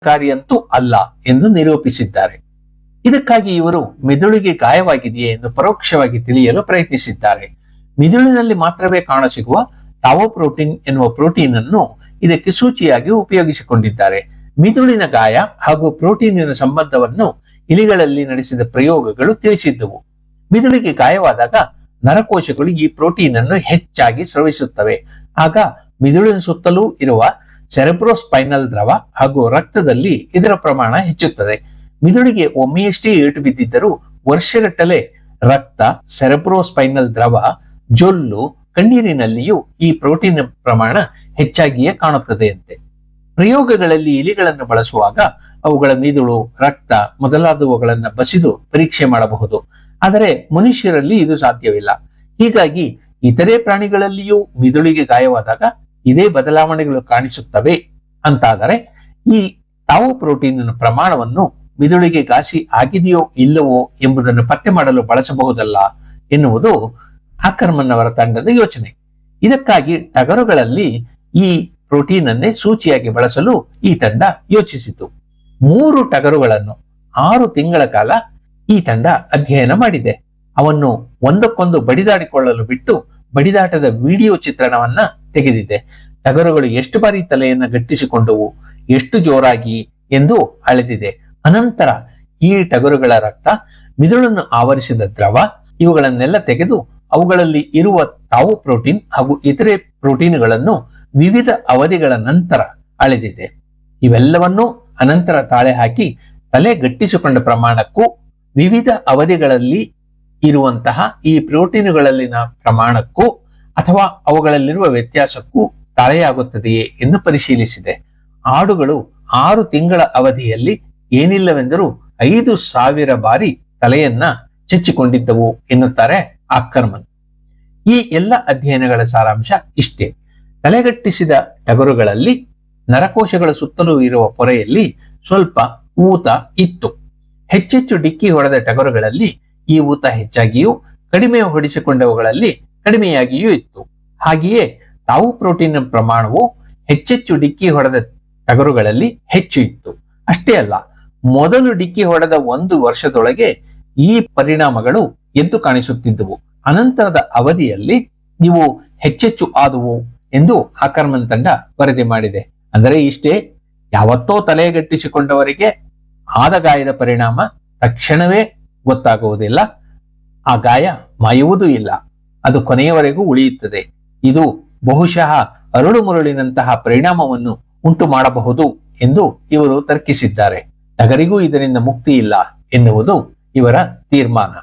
ಕಾರಿಯಂತೂ ಅಲ್ಲ ಎಂದು ನಿರೂಪಿಸಿದ್ದಾರೆ ಇದಕ್ಕಾಗಿ ಇವರು ಮಿದುಳಿಗೆ ಗಾಯವಾಗಿದೆಯೇ ಎಂದು ಪರೋಕ್ಷವಾಗಿ ತಿಳಿಯಲು ಪ್ರಯತ್ನಿಸಿದ್ದಾರೆ ಮಿದುಳಿನಲ್ಲಿ ಮಾತ್ರವೇ ಕಾಣಸಿಗುವ ತಾವೋ ಪ್ರೋಟೀನ್ ಎನ್ನುವ ಪ್ರೋಟೀನ್ ಅನ್ನು ಇದಕ್ಕೆ ಸೂಚಿಯಾಗಿ ಉಪಯೋಗಿಸಿಕೊಂಡಿದ್ದಾರೆ ಮಿದುಳಿನ ಗಾಯ ಹಾಗೂ ಪ್ರೋಟೀನಿನ ಸಂಬಂಧವನ್ನು ಇಲಿಗಳಲ್ಲಿ ನಡೆಸಿದ ಪ್ರಯೋಗಗಳು ತಿಳಿಸಿದ್ದವು ಮಿದುಳಿಗೆ ಗಾಯವಾದಾಗ ನರಕೋಶಗಳು ಈ ಪ್ರೋಟೀನ್ ಅನ್ನು ಹೆಚ್ಚಾಗಿ ಸ್ರವಿಸುತ್ತವೆ ಆಗ ಮಿದುಳಿನ ಸುತ್ತಲೂ ಇರುವ ಸೆರೆಬ್ರೋಸ್ಪೈನಲ್ ದ್ರವ ಹಾಗೂ ರಕ್ತದಲ್ಲಿ ಇದರ ಪ್ರಮಾಣ ಹೆಚ್ಚುತ್ತದೆ ಮಿದುಳಿಗೆ ಒಮ್ಮೆಯಷ್ಟೇ ಏಟು ಬಿದ್ದಿದ್ದರೂ ವರ್ಷಗಟ್ಟಲೆ ರಕ್ತ ಸೆರೆಬ್ರೋಸ್ಪೈನಲ್ ದ್ರವ ಜೊಲ್ಲು ಕಣ್ಣೀರಿನಲ್ಲಿಯೂ ಈ ಪ್ರೋಟೀನ್ ಪ್ರಮಾಣ ಹೆಚ್ಚಾಗಿಯೇ ಕಾಣುತ್ತದೆಯಂತೆ ಪ್ರಯೋಗಗಳಲ್ಲಿ ಇಲಿಗಳನ್ನು ಬಳಸುವಾಗ ಅವುಗಳ ಮಿದುಳು ರಕ್ತ ಮೊದಲಾದವುಗಳನ್ನು ಬಸಿದು ಪರೀಕ್ಷೆ ಮಾಡಬಹುದು ಆದರೆ ಮನುಷ್ಯರಲ್ಲಿ ಇದು ಸಾಧ್ಯವಿಲ್ಲ ಹೀಗಾಗಿ ಇತರೆ ಪ್ರಾಣಿಗಳಲ್ಲಿಯೂ ಮಿದುಳಿಗೆ ಗಾಯವಾದಾಗ ಇದೇ ಬದಲಾವಣೆಗಳು ಕಾಣಿಸುತ್ತವೆ ಅಂತಾದರೆ ಈ ತಾವು ಪ್ರೋಟೀನ್ ಪ್ರಮಾಣವನ್ನು ಮಿದುಳಿಗೆ ಘಾಸಿ ಆಗಿದೆಯೋ ಇಲ್ಲವೋ ಎಂಬುದನ್ನು ಪತ್ತೆ ಮಾಡಲು ಬಳಸಬಹುದಲ್ಲ ಎನ್ನುವುದು ಆಕರ್ಮನ್ ಅವರ ತಂಡದ ಯೋಚನೆ ಇದಕ್ಕಾಗಿ ಟಗರುಗಳಲ್ಲಿ ಈ ಪ್ರೋಟೀನ್ ಅನ್ನೇ ಸೂಚಿಯಾಗಿ ಬಳಸಲು ಈ ತಂಡ ಯೋಚಿಸಿತು ಮೂರು ಟಗರುಗಳನ್ನು ಆರು ತಿಂಗಳ ಕಾಲ ಈ ತಂಡ ಅಧ್ಯಯನ ಮಾಡಿದೆ ಅವನ್ನು ಒಂದಕ್ಕೊಂದು ಬಡಿದಾಡಿಕೊಳ್ಳಲು ಬಿಟ್ಟು ಬಡಿದಾಟದ ವಿಡಿಯೋ ಚಿತ್ರಣವನ್ನ ತೆಗೆದಿದೆ ಟಗರುಗಳು ಎಷ್ಟು ಬಾರಿ ತಲೆಯನ್ನ ಗಟ್ಟಿಸಿಕೊಂಡವು ಎಷ್ಟು ಜೋರಾಗಿ ಎಂದು ಅಳೆದಿದೆ ಅನಂತರ ಈ ಟಗರುಗಳ ರಕ್ತ ಮಿದುಳನ್ನು ಆವರಿಸಿದ ದ್ರವ ಇವುಗಳನ್ನೆಲ್ಲ ತೆಗೆದು ಅವುಗಳಲ್ಲಿ ಇರುವ ತಾವು ಪ್ರೋಟೀನ್ ಹಾಗೂ ಇತರೆ ಪ್ರೋಟೀನ್ಗಳನ್ನು ವಿವಿಧ ಅವಧಿಗಳ ನಂತರ ಅಳೆದಿದೆ ಇವೆಲ್ಲವನ್ನೂ ಅನಂತರ ತಾಳೆ ಹಾಕಿ ತಲೆ ಗಟ್ಟಿಸಿಕೊಂಡ ಪ್ರಮಾಣಕ್ಕೂ ವಿವಿಧ ಅವಧಿಗಳಲ್ಲಿ ಇರುವಂತಹ ಈ ಪ್ರೋಟೀನುಗಳಲ್ಲಿನ ಪ್ರಮಾಣಕ್ಕೂ ಅಥವಾ ಅವುಗಳಲ್ಲಿರುವ ವ್ಯತ್ಯಾಸಕ್ಕೂ ತಾಳೆಯಾಗುತ್ತದೆಯೇ ಎಂದು ಪರಿಶೀಲಿಸಿದೆ ಆಡುಗಳು ಆರು ತಿಂಗಳ ಅವಧಿಯಲ್ಲಿ ಏನಿಲ್ಲವೆಂದರೂ ಐದು ಸಾವಿರ ಬಾರಿ ತಲೆಯನ್ನ ಚೆಚ್ಚಿಕೊಂಡಿದ್ದವು ಎನ್ನುತ್ತಾರೆ ಆಕರ್ಮನ್ ಈ ಎಲ್ಲ ಅಧ್ಯಯನಗಳ ಸಾರಾಂಶ ಇಷ್ಟೇ ತಲೆಗಟ್ಟಿಸಿದ ಟಗರುಗಳಲ್ಲಿ ನರಕೋಶಗಳ ಸುತ್ತಲೂ ಇರುವ ಪೊರೆಯಲ್ಲಿ ಸ್ವಲ್ಪ ಊತ ಇತ್ತು ಹೆಚ್ಚೆಚ್ಚು ಡಿಕ್ಕಿ ಹೊಡೆದ ಟಗರುಗಳಲ್ಲಿ ಈ ಊತ ಹೆಚ್ಚಾಗಿಯೂ ಕಡಿಮೆ ಹೊಡಿಸಿಕೊಂಡವುಗಳಲ್ಲಿ ಕಡಿಮೆಯಾಗಿಯೂ ಇತ್ತು ಹಾಗೆಯೇ ತಾವು ಪ್ರೋಟೀನ್ ಪ್ರಮಾಣವು ಹೆಚ್ಚೆಚ್ಚು ಡಿಕ್ಕಿ ಹೊಡೆದ ಟಗರುಗಳಲ್ಲಿ ಹೆಚ್ಚು ಇತ್ತು ಅಷ್ಟೇ ಅಲ್ಲ ಮೊದಲು ಡಿಕ್ಕಿ ಹೊಡೆದ ಒಂದು ವರ್ಷದೊಳಗೆ ಈ ಪರಿಣಾಮಗಳು ಎದ್ದು ಕಾಣಿಸುತ್ತಿದ್ದವು ಅನಂತರದ ಅವಧಿಯಲ್ಲಿ ಇವು ಹೆಚ್ಚೆಚ್ಚು ಆದುವು ಎಂದು ಆಕರ್ಮನ್ ತಂಡ ವರದಿ ಮಾಡಿದೆ ಅಂದರೆ ಇಷ್ಟೇ ಯಾವತ್ತೋ ತಲೆಗಟ್ಟಿಸಿಕೊಂಡವರಿಗೆ ಆದ ಗಾಯದ ಪರಿಣಾಮ ತಕ್ಷಣವೇ ಗೊತ್ತಾಗುವುದಿಲ್ಲ ಆ ಗಾಯ ಮಾಯುವುದೂ ಇಲ್ಲ ಅದು ಕೊನೆಯವರೆಗೂ ಉಳಿಯುತ್ತದೆ ಇದು ಬಹುಶಃ ಅರಳು ಮುರುಳಿನಂತಹ ಪರಿಣಾಮವನ್ನು ಉಂಟು ಮಾಡಬಹುದು ಎಂದು ಇವರು ತರ್ಕಿಸಿದ್ದಾರೆ ಟಗರಿಗೂ ಇದರಿಂದ ಮುಕ್ತಿ ಇಲ್ಲ ಎನ್ನುವುದು ಇವರ ತೀರ್ಮಾನ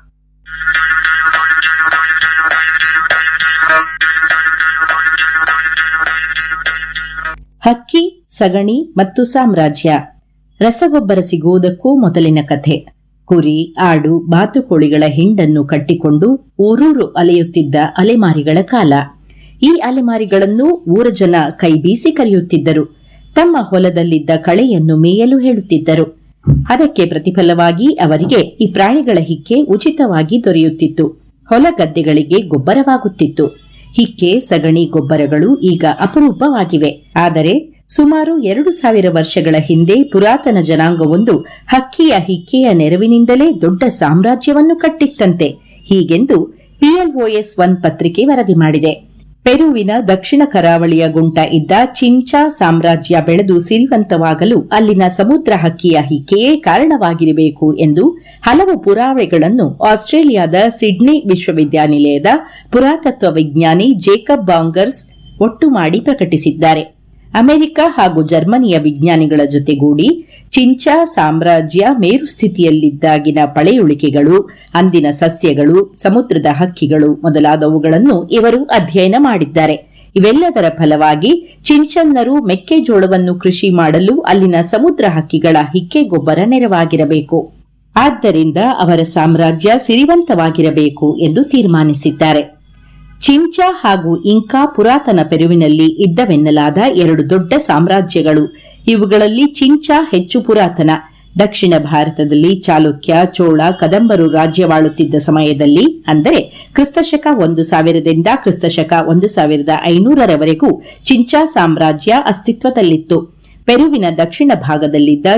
ಹಕ್ಕಿ ಸಗಣಿ ಮತ್ತು ಸಾಮ್ರಾಜ್ಯ ರಸಗೊಬ್ಬರ ಸಿಗುವುದಕ್ಕೂ ಮೊದಲಿನ ಕಥೆ ಕುರಿ ಆಡು ಬಾತುಕೋಳಿಗಳ ಹಿಂಡನ್ನು ಕಟ್ಟಿಕೊಂಡು ಊರೂರು ಅಲೆಯುತ್ತಿದ್ದ ಅಲೆಮಾರಿಗಳ ಕಾಲ ಈ ಅಲೆಮಾರಿಗಳನ್ನು ಊರ ಜನ ಕೈಬೀಸಿ ಕರೆಯುತ್ತಿದ್ದರು ತಮ್ಮ ಹೊಲದಲ್ಲಿದ್ದ ಕಳೆಯನ್ನು ಮೇಯಲು ಹೇಳುತ್ತಿದ್ದರು ಅದಕ್ಕೆ ಪ್ರತಿಫಲವಾಗಿ ಅವರಿಗೆ ಈ ಪ್ರಾಣಿಗಳ ಹಿಕ್ಕೆ ಉಚಿತವಾಗಿ ದೊರೆಯುತ್ತಿತ್ತು ಹೊಲ ಗದ್ದೆಗಳಿಗೆ ಗೊಬ್ಬರವಾಗುತ್ತಿತ್ತು ಹಿಕ್ಕೆ ಸಗಣಿ ಗೊಬ್ಬರಗಳು ಈಗ ಅಪರೂಪವಾಗಿವೆ ಆದರೆ ಸುಮಾರು ಎರಡು ಸಾವಿರ ವರ್ಷಗಳ ಹಿಂದೆ ಪುರಾತನ ಜನಾಂಗವೊಂದು ಹಕ್ಕಿಯ ಹಿಕ್ಕೆಯ ನೆರವಿನಿಂದಲೇ ದೊಡ್ಡ ಸಾಮ್ರಾಜ್ಯವನ್ನು ಕಟ್ಟಿತ್ತಂತೆ ಹೀಗೆಂದು ಪಿಎಲ್ಒಎಸ್ ಒನ್ ಪತ್ರಿಕೆ ವರದಿ ಮಾಡಿದೆ ಪೆರುವಿನ ದಕ್ಷಿಣ ಕರಾವಳಿಯ ಗುಂಟ ಇದ್ದ ಚಿಂಚಾ ಸಾಮ್ರಾಜ್ಯ ಬೆಳೆದು ಸಿರಿವಂತವಾಗಲು ಅಲ್ಲಿನ ಸಮುದ್ರ ಹಕ್ಕಿಯ ಹಿಕ್ಕೆಯೇ ಕಾರಣವಾಗಿರಬೇಕು ಎಂದು ಹಲವು ಪುರಾವೆಗಳನ್ನು ಆಸ್ಟ್ರೇಲಿಯಾದ ಸಿಡ್ನಿ ವಿಶ್ವವಿದ್ಯಾನಿಲಯದ ಪುರಾತತ್ವ ವಿಜ್ಞಾನಿ ಜೇಕಬ್ ಬಾಂಗರ್ಸ್ ಒಟ್ಟು ಮಾಡಿ ಪ್ರಕಟಿಸಿದ್ದಾರೆ ಅಮೆರಿಕ ಹಾಗೂ ಜರ್ಮನಿಯ ವಿಜ್ಞಾನಿಗಳ ಜೊತೆಗೂಡಿ ಚಿಂಚಾ ಸಾಮ್ರಾಜ್ಯ ಮೇರು ಸ್ಥಿತಿಯಲ್ಲಿದ್ದಾಗಿನ ಪಳೆಯುಳಿಕೆಗಳು ಅಂದಿನ ಸಸ್ಯಗಳು ಸಮುದ್ರದ ಹಕ್ಕಿಗಳು ಮೊದಲಾದವುಗಳನ್ನು ಇವರು ಅಧ್ಯಯನ ಮಾಡಿದ್ದಾರೆ ಇವೆಲ್ಲದರ ಫಲವಾಗಿ ಚಿಂಚನ್ನರು ಮೆಕ್ಕೆಜೋಳವನ್ನು ಕೃಷಿ ಮಾಡಲು ಅಲ್ಲಿನ ಸಮುದ್ರ ಹಕ್ಕಿಗಳ ಹಿಕ್ಕೆ ಗೊಬ್ಬರ ನೆರವಾಗಿರಬೇಕು ಆದ್ದರಿಂದ ಅವರ ಸಾಮ್ರಾಜ್ಯ ಸಿರಿವಂತವಾಗಿರಬೇಕು ಎಂದು ತೀರ್ಮಾನಿಸಿದ್ದಾರೆ ಚಿಂಚಾ ಹಾಗೂ ಇಂಕಾ ಪುರಾತನ ಪೆರುವಿನಲ್ಲಿ ಇದ್ದವೆನ್ನಲಾದ ಎರಡು ದೊಡ್ಡ ಸಾಮ್ರಾಜ್ಯಗಳು ಇವುಗಳಲ್ಲಿ ಚಿಂಚಾ ಹೆಚ್ಚು ಪುರಾತನ ದಕ್ಷಿಣ ಭಾರತದಲ್ಲಿ ಚಾಲುಕ್ಯ ಚೋಳ ಕದಂಬರು ರಾಜ್ಯವಾಳುತ್ತಿದ್ದ ಸಮಯದಲ್ಲಿ ಅಂದರೆ ಕ್ರಿಸ್ತಶಕ ಒಂದು ಸಾವಿರದಿಂದ ಕ್ರಿಸ್ತಶಕ ಒಂದು ಸಾವಿರದ ಐನೂರರವರೆಗೂ ಚಿಂಚಾ ಸಾಮ್ರಾಜ್ಯ ಅಸ್ತಿತ್ವದಲ್ಲಿತ್ತು ಪೆರುವಿನ ದಕ್ಷಿಣ ಭಾಗದಲ್ಲಿದ್ದ